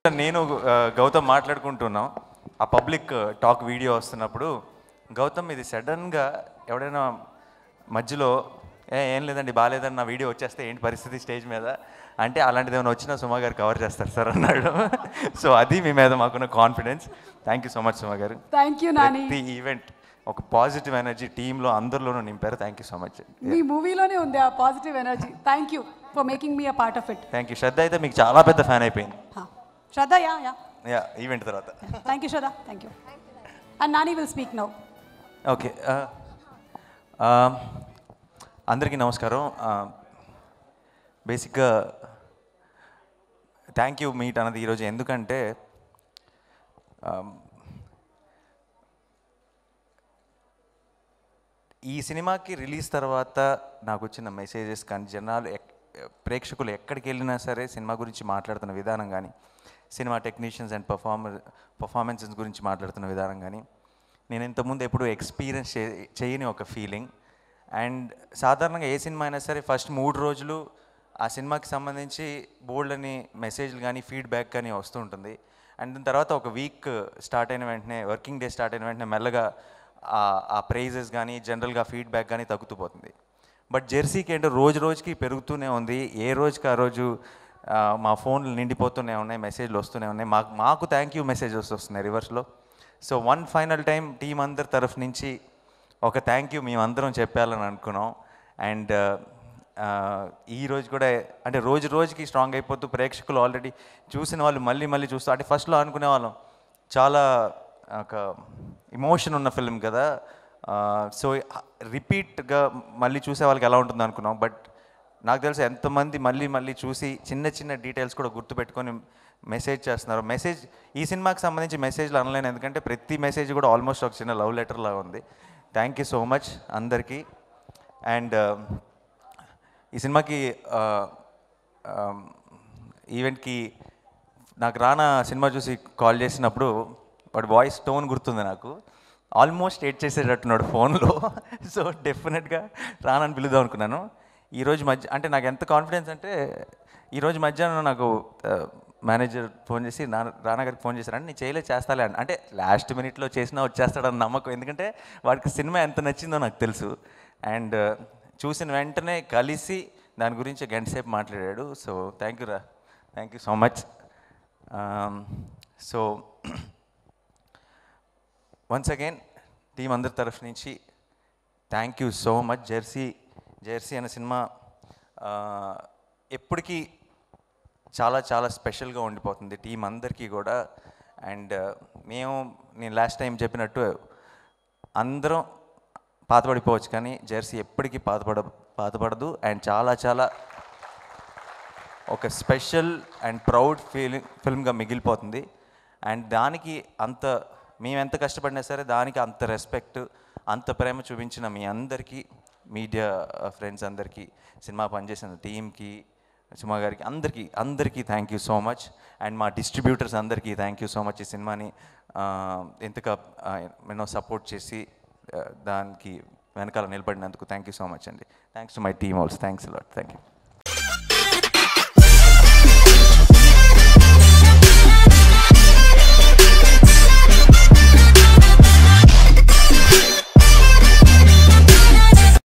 నేను ఆ, గౌతమ్ మాట్లాడుకుంటున్నాం ఆ పబ్లిక్ టాక్ వీడియో వస్తున్నప్పుడు గౌతమ్ ఇది సడన్గా ఎవడైనా మధ్యలో ఏ ఏం లేదండి బాగాలేదని నా వీడియో వచ్చేస్తే ఏంటి పరిస్థితి స్టేజ్ మీద అంటే అలాంటిది ఏమైనా వచ్చినా సుమా గారు కవర్ చేస్తారు సార్ అన్నాడు సో అది మీ మీద మాకున్న confidence thank you so much Suma garu thank you Nani ప్రతి ఈవెంట్ ఒక పాజిటివ్ ఎనర్జీ టీంలో అందరిలోనూ నింపారు థ్యాంక్ యూ సో మచ్ మీ మూవీలోనే ఉంది ఆ positive energy thank you for making me a part of it thank you Shraddha అయితే మీకు చాలా పెద్ద ఫ్యాన్ అయిపోయింది Shraddha yeah yeah yeah event తర్వాత thank you Shraddha thank you and Nani will speak now okay అందరికీ నమస్కారం బేసిక్గా థ్యాంక్ యూ మీట్ అన్నది ఈరోజు ఎందుకంటే um, ఈ సినిమాకి రిలీజ్ తర్వాత నాకు వచ్చిన మెసేజెస్ కానీ జనాలు ఎక్- ప్రేక్షకులు ఎక్కడికి వెళ్ళినా సరే సినిమా గురించి మాట్లాడుతున్న విధానం కానీ cinema technicians and performer performances గురించి మాట్లాడుతున్న విధానం కానీ నేను ఇంతకుముందు ఎప్పుడు ఎక్స్పీరియన్స్ చే చేయని ఒక ఫీలింగ్ అండ్ సాధారణంగా ఏ సినిమా అయినా సరే ఫస్ట్ మూడు రోజులు ఆ సినిమాకి సంబంధించి బోల్డ్ అని మెసేజ్లు కానీ ఫీడ్బ్యాక్ కానీ వస్తూ ఉంటుంది అండ్ దాని తర్వాత ఒక వీక్ స్టార్ట్ అయిన వెంటనే వర్కింగ్ డే స్టార్ట్ అయిన వెంటనే మెల్లగా ఆ- ఆ ప్రైజెస్ కానీ జనరల్గా ఫీడ్బ్యాక్ కానీ తగ్గుతూ పోతుంది బట్ జెర్సీకి ఏంటో రోజు రోజుకి పెరుగుతూనే ఉంది ఏ రోజుకి ఆ రోజు ఆ, మా ఫోన్లు నిండిపోతూనే ఉన్నాయి మెసేజ్లు వస్తూనే ఉన్నాయి మాకు మాకు థ్యాంక్ యూ మెసేజెస్ వస్తున్నాయి రివర్స్లో so one final time team అందరి తరఫు నుంచి ఒక థ్యాంక్ యూ మేమందరం చెప్పాలని అనుకున్నాం అండ్ ఈ రోజు కూడా అంటే రోజు రోజుకి స్ట్రాంగ్ అయిపోతూ ప్రేక్షకులు ఆల్రెడీ చూసిన వాళ్ళు మళ్ళీ మళ్ళీ చూస్తూ అంటే ఫస్ట్లో అనుకునే వాళ్ళం చాలా ఒక ఇమోషన్ ఉన్న ఫిల్మ్ కదా సో రిపీట్గా మళ్ళీ చూసే వాళ్ళకి ఎలా ఉంటుంది అనుకున్నాం బట్ నాకు తెలిసి ఎంతమంది మళ్ళీ మళ్ళీ చూసి చిన్న చిన్న డీటెయిల్స్ కూడా గుర్తుపెట్టుకొని మెసేజ్ చేస్తున్నారు మెసేజ్ ఈ సినిమాకి సంబంధించి మెసేజ్లు అనలేను ఎందుకంటే ప్రతి మెసేజ్ కూడా ఆల్మోస్ట్ ఒక చిన్న లవ్ లెటర్ లాగా ఉంది థ్యాంక్ యూ సో మచ్ అందరికీ అండ్ ఈ సినిమాకి ఈవెంట్కి నాకు రానా సినిమా చూసి కాల్ చేసినప్పుడు వాడి వాయిస్ టోన్ గుర్తుంది నాకు ఆల్మోస్ట్ ఎయిట్ చేసేటట్టున్నాడు ఫోన్లో సో డెఫినెట్గా రానని పిలుద్దాం అనుకున్నాను ఈరోజు మధ్య అంటే నాకు ఎంత కాన్ఫిడెన్స్ అంటే ఈరోజు మధ్యాహ్నం నాకు మేనేజర్ ఫోన్ చేసి నా రానా గారికి ఫోన్ చేశారంటే నేను చేయలే చేస్తాలే అని అంటే లాస్ట్ మినిట్లో చేసినా వచ్చేస్తాడని నమ్మకం ఎందుకంటే వాడికి సినిమా ఎంత నచ్చిందో నాకు తెలుసు అండ్ చూసిన వెంటనే కలిసి దాని గురించి గంట సేపు మాట్లాడాడు సో థ్యాంక్ యూ రా thank you so much so once again team అందరి తరఫు నుంచి thank you so much jersey jersey అనే సినిమా ఆ, ఎప్పటికీ చాలా చాలా స్పెషల్గా ఉండిపోతుంది టీం అందరికీ కూడా అండ్ మేము నేను లాస్ట్ టైం చెప్పినట్టు అందరం పాతపడిపోవచ్చు కానీ జెర్సీ ఎప్పటికీ పాతపడ పాతపడదు అండ్ చాలా చాలా ఒక స్పెషల్ అండ్ ప్రౌడ్ ఫీలింగ్ ఫిల్మ్గా మిగిలిపోతుంది అండ్ దానికి అంత మేము ఎంత కష్టపడినా సరే దానికి అంత రెస్పెక్ట్ అంత ప్రేమ చూపించిన మీ అందరికీ మీడియా ఫ్రెండ్స్ అందరికీ సినిమా పనిచేసిన టీంకి సుమా గారికి అందరికీ అందరికీ thank you so much and మా డిస్ట్రిబ్యూటర్స్ అందరికీ థ్యాంక్ యూ సో మచ్ ఈ సినిమాని ఆ, ఇంతగా ఆ, ఎన్నో సపోర్ట్ చేసి ఆ, దానికి వెనకాల నిలబడినందుకు థ్యాంక్ యూ సో మచ్ అండి thanks to my team also thanks lot thank you